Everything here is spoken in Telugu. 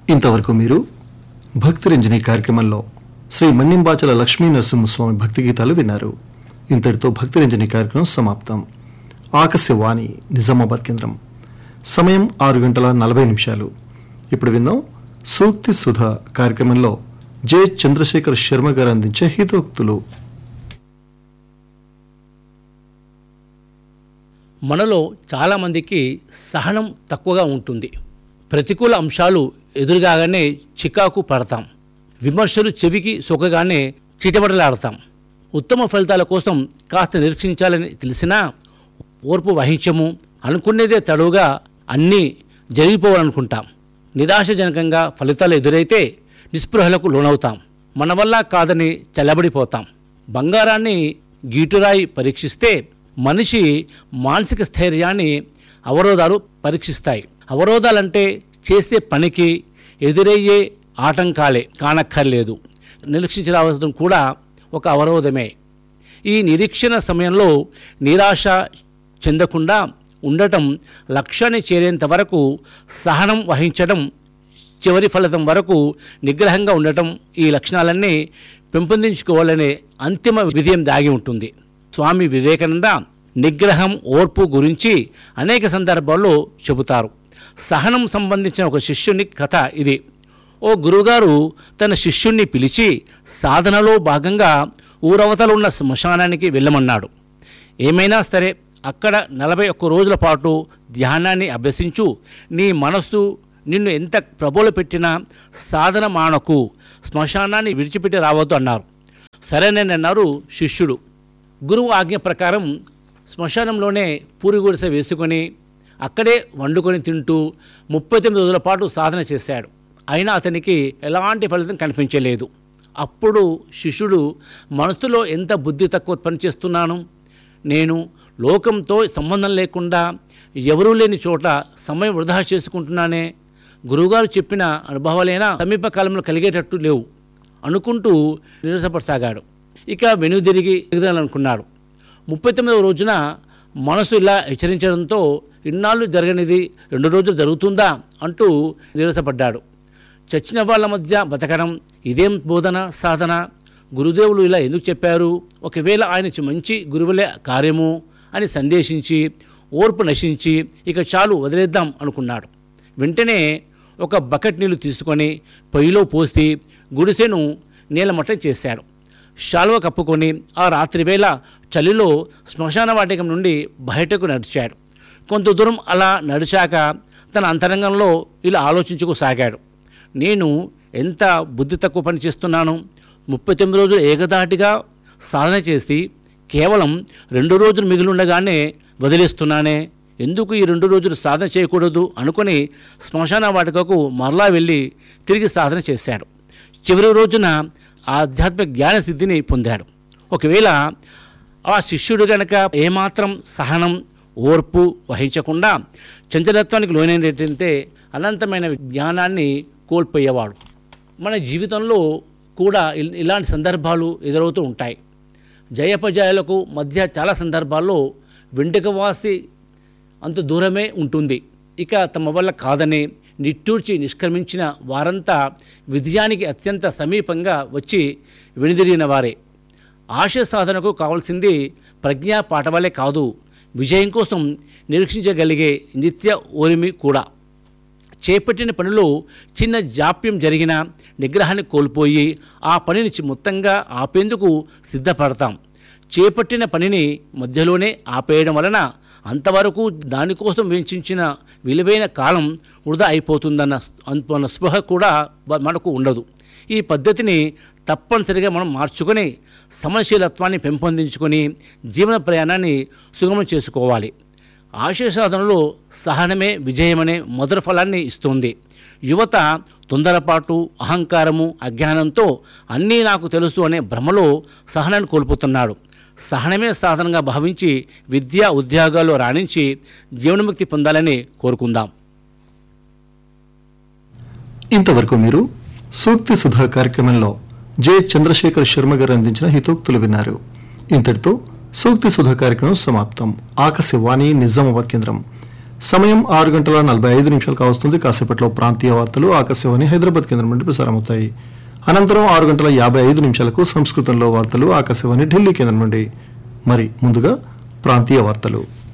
ఇంతవరకు మీరు భక్తిరంజని కార్యక్రమంలో శ్రీ మన్నింబాచల లక్ష్మీ నరసింహస్వామి భక్తి గీతాలు విన్నారు ఇంతటితో భక్తిరంజని కార్యక్రమం సమాప్తం ఆకాశవాణి నిజామాబాద్ కేంద్రం సమయం ఆరు గంటల నలభై నిమిషాలు ఇప్పుడు విందాం సూక్తి సుధ కార్యక్రమంలో జె చంద్రశేఖర్ శర్మ గారు అందించే హితోక్తులు మనలో చాలామందికి సహనం తక్కువగా ఉంటుంది ప్రతికూల అంశాలు ఎదురుగానే చికాకు పడతాం విమర్శలు చెవికి సొక్కగానే చిటబడలాడతాం ఉత్తమ ఫలితాల కోసం కాస్త నిరీక్షించాలని తెలిసినా ఓర్పు వహించము అనుకునేదే తడువుగా అన్నీ జరిగిపోవాలనుకుంటాం నిరాశజనకంగా ఫలితాలు ఎదురైతే నిస్పృహలకు లోనవుతాం మన వల్ల కాదని చల్లబడిపోతాం బంగారాన్ని గీటురాయి పరీక్షిస్తే మనిషి మానసిక స్థైర్యాన్ని అవరోధాలు పరీక్షిస్తాయి అవరోధాలంటే చేసే పనికి ఎదురయ్యే ఆటంకాలే కానక్కర్లేదు నిరీక్షించవలసిన కూడా ఒక అవరోధమే ఈ నిరీక్షణ సమయంలో నిరాశ చెందకుండా ఉండటం లక్ష్యాన్ని చేరేంత వరకు సహనం వహించడం చివరి ఫలితం వరకు నిగ్రహంగా ఉండటం ఈ లక్షణాలన్నీ పెంపొందించుకోవాలనే అంతిమ విజయం దాగి ఉంటుంది స్వామి వివేకానంద నిగ్రహం ఓర్పు గురించి అనేక సందర్భాల్లో చెబుతారు సహనం సంబంధించిన ఒక శిష్యుని కథ ఇది ఓ గురువుగారు తన శిష్యుణ్ణి పిలిచి సాధనలో భాగంగా ఊరవతల ఉన్న శ్మశానానికి వెళ్ళమన్నాడు ఏమైనా సరే అక్కడ నలభై ఒక్క రోజుల పాటు ధ్యానాన్ని అభ్యసించు నీ మనస్సు నిన్ను ఎంత ప్రబోలు పెట్టినా సాధన మానకు శ్మశానాన్ని విడిచిపెట్టి రావద్దు అన్నారు సరేనన్నారు శిష్యుడు గురువు ఆజ్ఞ ప్రకారం శ్మశానంలోనే పూరి గుడిసె వేసుకొని అక్కడే వండుకొని తింటూ ముప్పై తొమ్మిది రోజుల పాటు సాధన చేశాడు అయినా అతనికి ఎలాంటి ఫలితం కనిపించలేదు అప్పుడు శిష్యుడు మనసులో ఎంత బుద్ధి తక్కువ పనిచేస్తున్నాను నేను లోకంతో సంబంధం లేకుండా ఎవరూ లేని చోట సమయం వృధా చేసుకుంటున్నానే గురువుగారు చెప్పిన అనుభవాలైనా సమీప కాలంలో కలిగేటట్టు లేవు అనుకుంటూ నిరసపడసాగాడు ఇక వెనుదిరిగి ఎగదాలనుకున్నాడు ముప్పై తొమ్మిదవ రోజున మనసు ఇలా హెచ్చరించడంతో ఇన్నాళ్ళు జరగనిది రెండు రోజులు జరుగుతుందా అంటూ నిరసపడ్డాడు చచ్చిన వాళ్ళ మధ్య బతకడం ఇదేం బోధన సాధన గురుదేవులు ఇలా ఎందుకు చెప్పారు ఒకవేళ ఆయన చి- మంచి గురువులే కార్యము అని సందేశించి ఓర్పు నశించి ఇక చాలు వదిలేద్దాం అనుకున్నాడు వెంటనే ఒక బకెట్ నీళ్లు తీసుకొని పొయ్యిలో పోసి గుడిసెను నీలమట్టం చేశాడు శాలువ కప్పుకొని ఆ రాత్రివేళ చలిలో శ్మశాన వాటికం నుండి బయటకు నడిచాడు కొంత దూరం అలా నడిచాక తన అంతరంగంలో ఇలా ఆలోచించుకోసాగాడు నేను ఎంత బుద్ధి తక్కువ పని చేస్తున్నాను ముప్పై తొమ్మిది రోజులు ఏకదాటిగా సాధన చేసి కేవలం రెండు రోజులు మిగిలి ఉండగానే వదిలేస్తున్నానే ఎందుకు ఈ రెండు రోజులు సాధన చేయకూడదు అనుకొని శ్మశాన వాటికకు మరలా వెళ్ళి తిరిగి సాధన చేశాడు చివరి రోజున ఆధ్యాత్మిక జ్ఞాన సిద్ధిని పొందాడు ఒకవేళ ఆ శిష్యుడు గనక ఏమాత్రం సహనం ఓర్పు వహించకుండా చంచలత్వానికి లోనైనట్టయితే అనంతమైన జ్ఞానాన్ని కోల్పోయేవాడు మన జీవితంలో కూడా ఇల్- ఇలాంటి సందర్భాలు ఎదురవుతూ ఉంటాయి జయపజయాలకు మధ్య చాలా సందర్భాల్లో వెంటకవాసి అంత దూరమే ఉంటుంది ఇక తమ వల్ల కాదని నిట్టూర్చి నిష్క్రమించిన వారంతా విజయానికి అత్యంత సమీపంగా వచ్చి వెనుదిరిగిన వారే ఆశయ సాధనకు కావాల్సింది ప్రజ్ఞా పాఠవాలే కాదు విజయం కోసం నిరీక్షించగలిగే నిత్య ఓరిమి కూడా చేపట్టిన పనిలో చిన్న జాప్యం జరిగిన నిగ్రహాన్ని కోల్పోయి ఆ పనిని చి- మొత్తంగా ఆపేందుకు సిద్ధపడతాం చేపట్టిన పనిని మధ్యలోనే ఆపేయడం వలన అంతవరకు దానికోసం వెచ్చించిన విలువైన కాలం వృధా అయిపోతుందన్న అన్న స్పృహ కూడా బ- మనకు ఉండదు ఈ పద్ధతిని తప్పనిసరిగా మనం మార్చుకొని సమశీలత్వాన్ని పెంపొందించుకొని జీవన ప్రయాణాన్ని సుగమం చేసుకోవాలి ఆశయ సాధనలో సహనమే విజయమనే మొదటి ఫలాన్ని ఇస్తుంది యువత తొందరపాటు అహంకారము అజ్ఞానంతో అన్నీ నాకు తెలుసు అనే భ్రమలో సహనాన్ని కోల్పోతున్నాడు సహనమే సాధనంగా భావించి విద్యా ఉద్యోగాల్లో రాణించి జీవనముక్తి పొందాలని కోరుకుందాం ఇంతవరకు మీరు సూక్తి సుధా కార్యక్రమంలో జె చంద్రశేఖర్ శర్మ గారు అందించిన హితోక్తులు విన్నారు ఇంతటితో సూక్తి సుధా కార్యక్రమం సమాప్తం ఆకాశవాణి నిజామాబాద్ కేంద్రం సమయం ఆరు గంటల నలభై ఐదు నిమిషాలు కావస్తుంది కాసేపట్లో ప్రాంతీయ వార్తలు ఆకాశవాణి హైదరాబాద్ కేంద్రం నుండి ప్రసారమవుతాయి అనంతరం ఆరు గంటల యాభై ఐదు నిమిషాలకు సంస్కృతంలో వార్తలు ఆకాశవాణి ఢిల్లీ కేంద్రం నుండి మరి ముందుగా ప్రాంతీయ వార్తలు